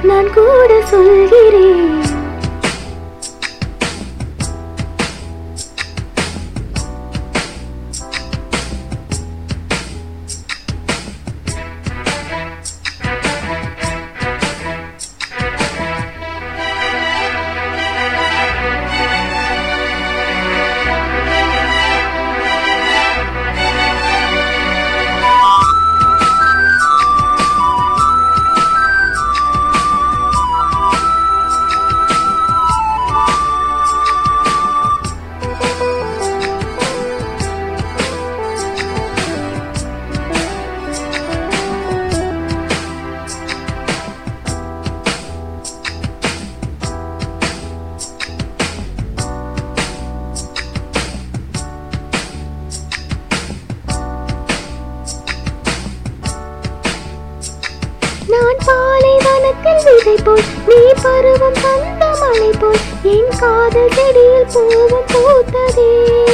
நான் கூட சொல்கிறேன் நான் பாலைவனத்தில் விதை போல் நீ பருவம் தந்த மழை போல் என் காதல் செடியில் பூவும் பூத்ததே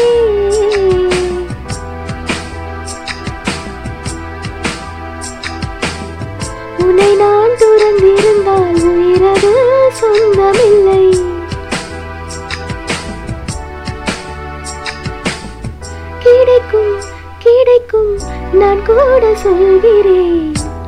உன்னை நான் துறந்திருந்தால் உயிரது சொந்தமில்லை கிடைக்கும் கிடைக்கும் நான் கூட சொல்கிறேன்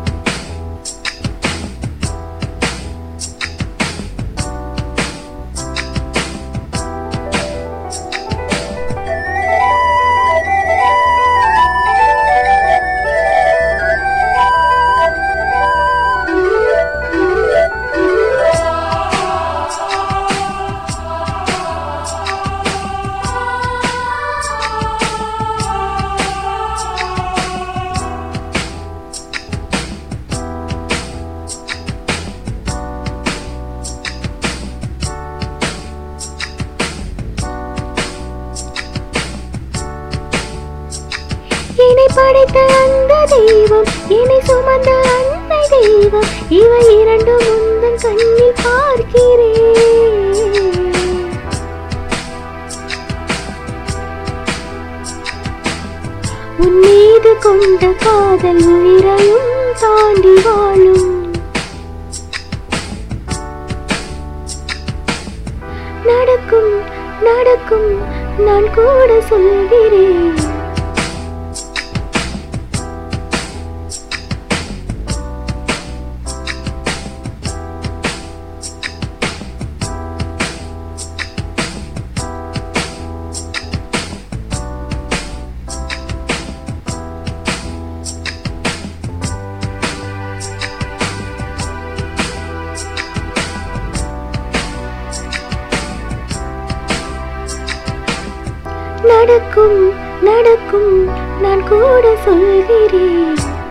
என்னை படைத்த அந்த தெய்வம் என்னை சுமந்த அன்னை தெய்வம் இவை இரண்டும் உந்தன் கண்ணில் பார்க்கிறேன் உன் மீது கொண்ட காதல் உயிரையும் தாண்டி வாழும் நடக்கும் நடக்கும் நான் கூட சொல்கிறேன் நடக்கும் நடக்கும் நான் கூட சொல்கிறேன்